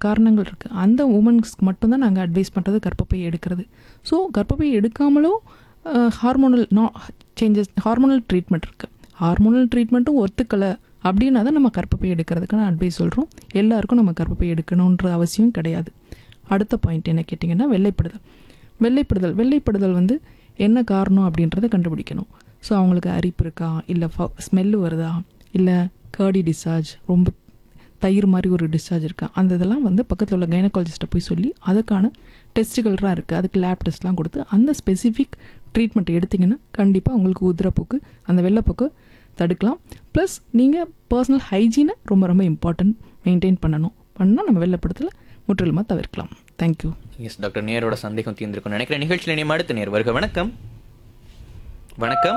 காரணங்கள் இருக்குது அந்த உமன்ஸ்க்கு மட்டும்தான் நாங்கள் அட்வைஸ் பண்ணுறது கர்ப்பப்பை எடுக்கிறது ஸோ கர்ப்பப்பை எடுக்காமலும் ஹார்மோனல் நா சேஞ்சஸ் ஹார்மோனல் ட்ரீட்மெண்ட் இருக்குது ஹார்மோனல் ட்ரீட்மெண்ட்டும் ஒத்துக்கலை அப்படின்னா தான் நம்ம கர்ப்பப்பை எடுக்கிறதுக்கான அட்வைஸ் சொல்கிறோம் எல்லாருக்கும் நம்ம கர்ப்பப்பை எடுக்கணுன்ற அவசியம் கிடையாது அடுத்த பாயிண்ட் என்ன கேட்டிங்கன்னா வெள்ளைப்படுதல் வெள்ளைப்படுதல் வெள்ளைப்படுதல் வந்து என்ன காரணம் அப்படின்றத கண்டுபிடிக்கணும் ஸோ அவங்களுக்கு அரிப்பு இருக்கா இல்லை ஸ்மெல்லு வருதா இல்லை கேர்டி டிஸ்சார்ஜ் ரொம்ப தயிர் மாதிரி ஒரு டிஸ்சார்ஜ் இருக்கா அந்த இதெல்லாம் வந்து பக்கத்தில் உள்ள கைனகாலஜிஸ்ட்டை போய் சொல்லி அதுக்கான டெஸ்ட்டுகள்லாம் இருக்குது அதுக்கு லேப் டெஸ்ட்லாம் கொடுத்து அந்த ஸ்பெசிஃபிக் ட்ரீட்மெண்ட் எடுத்திங்கன்னா கண்டிப்பாக உங்களுக்கு உதிரப்போக்கு அந்த வெள்ளைப்போக்கு தடுக்கலாம் ப்ளஸ் நீங்கள் பர்சனல் ஹைஜீனை ரொம்ப ரொம்ப இம்பார்ட்டன்ட் மெயின்டைன் பண்ணணும் பண்ணால் நம்ம வெள்ளைப்படத்தில் முற்றிலுமாக தவிர்க்கலாம் தேங்க்யூ எஸ் டாக்டர் நேரோட சந்தேகம் தீர்ந்திருக்கும் நினைக்கிறேன் நிகழ்ச்சியில் இனிமே அடுத்த நேர் வருக வணக்கம் வணக்கம்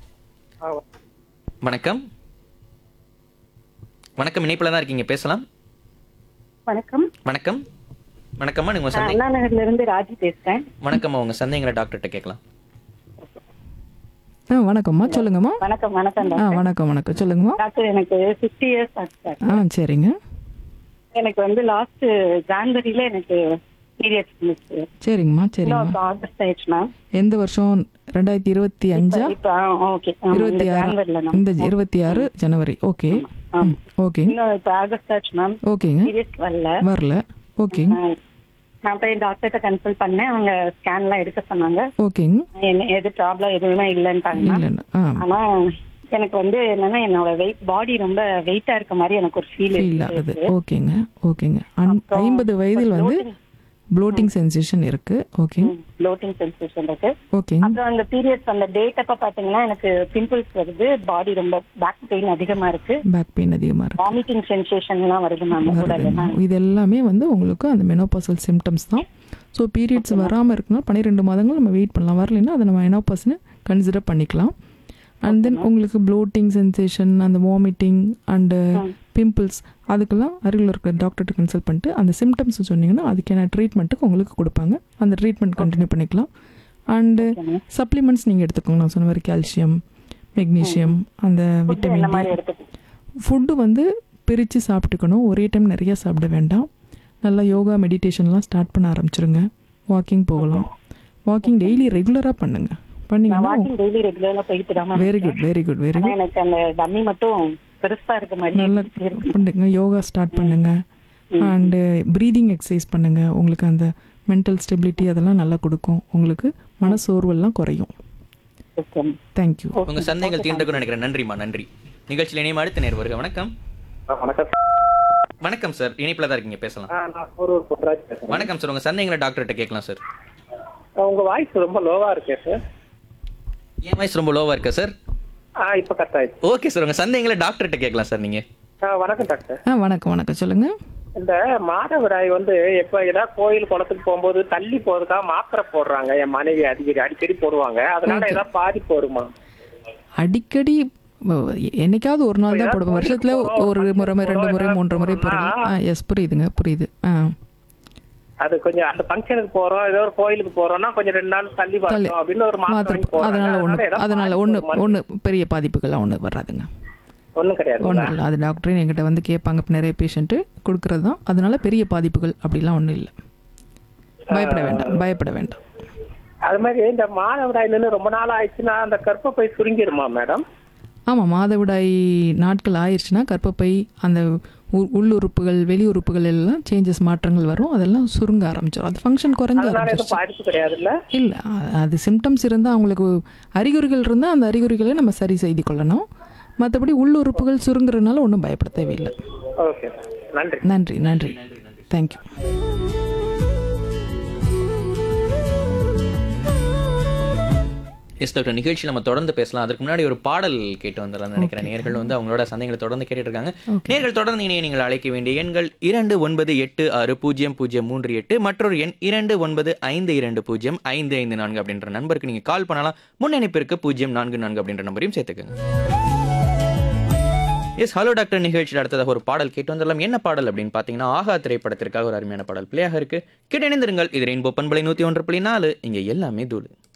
வணக்கம் வணக்கம் இணைப்பில் தான் இருக்கீங்க பேசலாம் வணக்கம் வணக்கம் வணக்கம்மா நீங்க உங்க நான் சந்தேகம் அண்ணா நகர்ல இருந்து ராஜி பேசுறேன் வணக்கம்மா உங்க சந்தேகங்களை டாக்டர்கிட்ட கேட்கலாம் ஆ வணக்கம்மா சொல்லுங்கம்மா வணக்கம் வணக்கம் ஆ டாக்டர். வணக்கம் வணக்கம் சொல்லுங்கம்மா டாக்டர் எனக்கு ஃபிஃப்டி இயர்ஸ் ஆச்சு டாக்டர். ஆ சரிங்க எனக்கு வந்து லாஸ்ட் ஜான்வரியில எனக்கு பீரியட்ஸ் இருந்துச்சு சரிங்கம்மா சரிங்கம்மா இன்னும் ஆகஸ்ட் ஆயிடுச்சு மேம் எந்த வருஷம் ரெண்டாயிரத்தி இருபத்தி அஞ்சா இப்போ ஓகே இருபத்தி ஆறு ஜான்வரில இந்த இருபத்தி ஆறு ஜனவரி ஓகே ம் ஓகே இன்னும் இப்போ ஆகஸ்ட் ஆச்சு மேம் ஓகேங்க பீரியட்ஸ் வரல வரல ஓகேங்க ஆ, நான் போய் டாக்டர்கிட்ட கன்சல்ட் பண்ணேன் அவங்க ஸ்கேன்லாம் எடுக்க சொன்னாங்க ஓகேங்க என்ன எது ப்ராப்ளம் எதுவுமே இல்லைன்ட்டாங்க ma'am. இல்லைண்ணா ஆ ஆனா எனக்கு வந்து என்னன்னா என்னோட வெயிட் பாடி ரொம்ப வெயிட்டா இருக்க மாதிரி எனக்கு ஒரு ஃபீல் ஃபீல் ஆகுது ஓகேங்க ஓகேங்க அன்- ஐம்பது வயதில் வந்து ப்ளோட்டிங் சென்சேஷன் இருக்கு ஓகே ப்ளோட்டிங் சென்சேஷன் இருக்கு ஓகேங்க அப்புறம் அந்த பீரியட்ஸ் அந்த டேட் அப்ப பாத்தீங்கன்னா எனக்கு பிம்பிள்ஸ் வருது பாடி ரொம்ப பேக் பெயின் அதிகமா இருக்கு பேக் பெயின் அதிகமாக இருக்கு வாமிட்டிங் சென்சேஷன் எல்லாம் வருது மேம் வருதுங்க. இது எல்லாமே வந்து உங்களுக்கு அந்த மெனோபாசல் சிம்டம்ஸ் தான் ஸோ பீரியட்ஸ் வராமல் இருக்குன்னா பன்னிரெண்டு மாதங்கள் நம்ம வெயிட் பண்ணலாம் வரலைன்னா அதை நம்ம மெனோபாஸ்னு கன்சிடர் பண்ணிக்கலாம் அண்ட் தென் உங்களுக்கு ப்ளோட்டிங் சென்சேஷன் அந்த வாமிட்டிங் அண்டு பிம்பிள்ஸ் அதுக்கெல்லாம் அருகில் இருக்கிற டாக்டர்கிட்ட கன்சல்ட் பண்ணிட்டு அந்த சிம்டம்ஸ் சொன்னீங்கன்னா அதுக்கான ட்ரீட்மெண்ட்டுக்கு உங்களுக்கு கொடுப்பாங்க அந்த ட்ரீட்மெண்ட் கண்டினியூ பண்ணிக்கலாம் அண்டு சப்ளிமெண்ட்ஸ் நீங்கள் எடுத்துக்கோங்க நான் சொன்ன மாதிரி கால்சியம் மெக்னீஷியம் அந்த இந்த விட்டமின் டி மாதிரி எடுத்து ஃபுட்டு வந்து பிரித்து சாப்பிட்டுக்கணும் ஒரே டைம் நிறைய சாப்பிட வேண்டாம் நல்லா யோகா மெடிடேஷன்லாம் ஸ்டார்ட் பண்ண ஆரம்பிச்சிருங்க வாக்கிங் போகலாம் வாக்கிங் டெய்லி ரெகுலராக பண்ணுங்க நான் பண்ணிங்கன்னா வாக்கிங் டெய்லி ரெகுலரா போயிட்டு தான் ma'am very good very good very ஆனா குட் எனக்கு அந்த டம்மி மட்டும் பெருசா இருக்க மாதிரி நல்லா இருக்கு. பண்ணுங்க யோகா ஸ்டார்ட் பண்ணுங்க அண்டு ப்ரீதிங் எக்ஸசைஸ் பண்ணுங்க உங்களுக்கு அந்த மென்டல் ஸ்டெபிலிட்டி அதெல்லாம் நல்லா கொடுக்கும் உங்களுக்கு மனசோர்வெல்லாம் குறையும் Okay. தேங்க்யூ உங்க சந்தேகங்கள் தீர்ந்திருக்கும் நினைக்கிறேன் நன்றிம்மா நன்றி நிகழ்ச்சியில் இனிமே அடுத்த நேர் வருக வணக்கம் ஆ, வணக்கம் வணக்கம் சார் இணைப்பில் தான் இருக்கீங்க பேசலாம் ஆ, நான் ஒரு ஒரு பொன்ராஜ் பேசுறேன் வணக்கம் சார் உங்க சந்தேகங்களை டாக்டர்கிட்ட கேட்கலாம் சார் ஆ, உங்க வாய்ஸ் ரொம்ப லோவா இருக்கே சார் என் வாய்ஸ் ரொம்ப லோவா இருக்கா சார் ஆ இப்ப கட் ஆயிடுச்சு ஓகே சார் உங்க சந்தேகங்களை டாக்டர்கிட்ட கேட்கலாம் சார் நீங்க ஆ, வணக்கம் டாக்டர் ஆ வணக்கம் வணக்கம் சொல்லுங்கள் இந்த மாதவிடாய் வந்து எப்ப ஏதாவது கோயில் குளத்துக்கு போகும்போது தள்ளி போறதுக்காக மாத்திரை போடுறாங்க என் மனைவி அடிக்கடி அடிக்கடி போடுவாங்க அதனால ஏதாவது பாதிப்பு வருமா அடிக்கடி வ- என்னைக்காவது ஒரு நாள் தான் போடுவேன் வருஷத்துல ஒரு முறை ரெண்டு முறை மூன்று முறை போடுவேன் ஆ எஸ் புரியுதுங்க புரியுது ஆ அது கொஞ்சம் அந்த ஃபங்க்ஷனுக்கு போறோம் ஏதோ ஒரு கோயிலுக்கு போறோம்னா கொஞ்சம் ரெண்டு நாள் தள்ளி தள்ளி வரணும் அப்படின்னு ஒரு மாத்திரை மாத்திரை வாங்கி போடுறாங்க. அதனால ஒன்று ஏதாவது அதனால பாதிப்பு ஒன்று வருமா? ஒன்று பெரிய பாதிப்புகள்லாம் ஒன்று வராதுங்க ஒண்ணும் கிடையாது ஒன்றும் இல்லை அது டாக்டரே என்கிட்ட வந்து கேட்பாங்க இப்ப நிறைய பேஷண்ட்டு கொடுக்கறது தான் அதனால பெரிய பாதிப்புகள் அப்படிலாம் ஒன்றும் இல்லை பயப்பட வேண்டாம் பயப்பட வேண்டாம் அது மாதிரி இந்த மாதவிடாய் நின்று ரொம்ப நாள் ஆயிடுச்சுன்னா அந்த கர்ப்பப்பை சுருங்கிருமா மேடம் ஆமாம் மாதவிடாய் நாட்கள் ஆயிடுச்சுன்னா கர்ப்பப்பை அந்த உ- உள்ளுறுப்புகள் வெளி உறுப்புகள் எல்லாம் சேஞ்சஸ் மாற்றங்கள் வரும் அதெல்லாம் சுருங்க ஆரம்பிச்சிடும் அது ஃபங்க்ஷன் குறைஞ்ச அதனால ஆரம்பிச்சிருச்சு எதுவும் பாதிப்பு கிடையாதுல்ல இல்லை அது சிம்டம்ஸ் இருந்தால் அவங்களுக்கு அறிகுறிகள் இருந்தால் அந்த அறிகுறிகளை நம்ம சரி செய்து கொள்ளணும் மற்றபடி உள்ளுறுப்புகள் சுருங்குறதுனால ஒன்றும் பயப்பட தேவையில்லை ஓகே நன்றி நன்றி நன்றி தேங்க்யூ எஸ் டாக்டர் நிகழ்ச்சி நம்ம தொடர்ந்து பேசலாம் அதுக்கு முன்னாடி ஒரு பாடல் கேட்டு வந்துடலாம்னு நினைக்கிறேன் நேர்கள் வந்து அவங்களோட சந்தேகங்களை தொடர்ந்து கேட்டுட்டு இருக்காங்க நேர்கள் தொடர்ந்து இணைய நீங்கள் அழைக்க வேண்டிய எண்கள் இரண்டு ஒன்பது எட்டு ஆறு பூஜ்ஜியம் பூஜ்ஜியம் மூன்று எட்டு மற்றொரு எண் இரண்டு ஒன்பது ஐந்து இரண்டு பூஜ்ஜியம் ஐந்து ஐந்து நான்கு அப்படின்ற நம்பருக்கு நீங்கள் கால் பண்ணலாம் முன்னிணைப்பிற்கு பூஜ்ஜியம் நான்கு நான்கு அப்படின்ற நம்பரையும் சேர்த்துக்கோங்க எஸ் ஹலோ டாக்டர் நிகழ்ச்சியில் அடுத்ததாக ஒரு பாடல் கேட்டு வந்துடலாம் என்ன பாடல் அப்படின்னு பார்த்தீங்கன்னா ஆகா திரைப்படத்திற்காக ஒரு அருமையான பாடல் பிள்ளையாக இருக்கு கேட்டு இணைந்திருங்கள் இது ரெயின்போ பண்பலை நூற்றி ஒன்று புள்ளி நாலு இங்கே எல்லாமே தூளு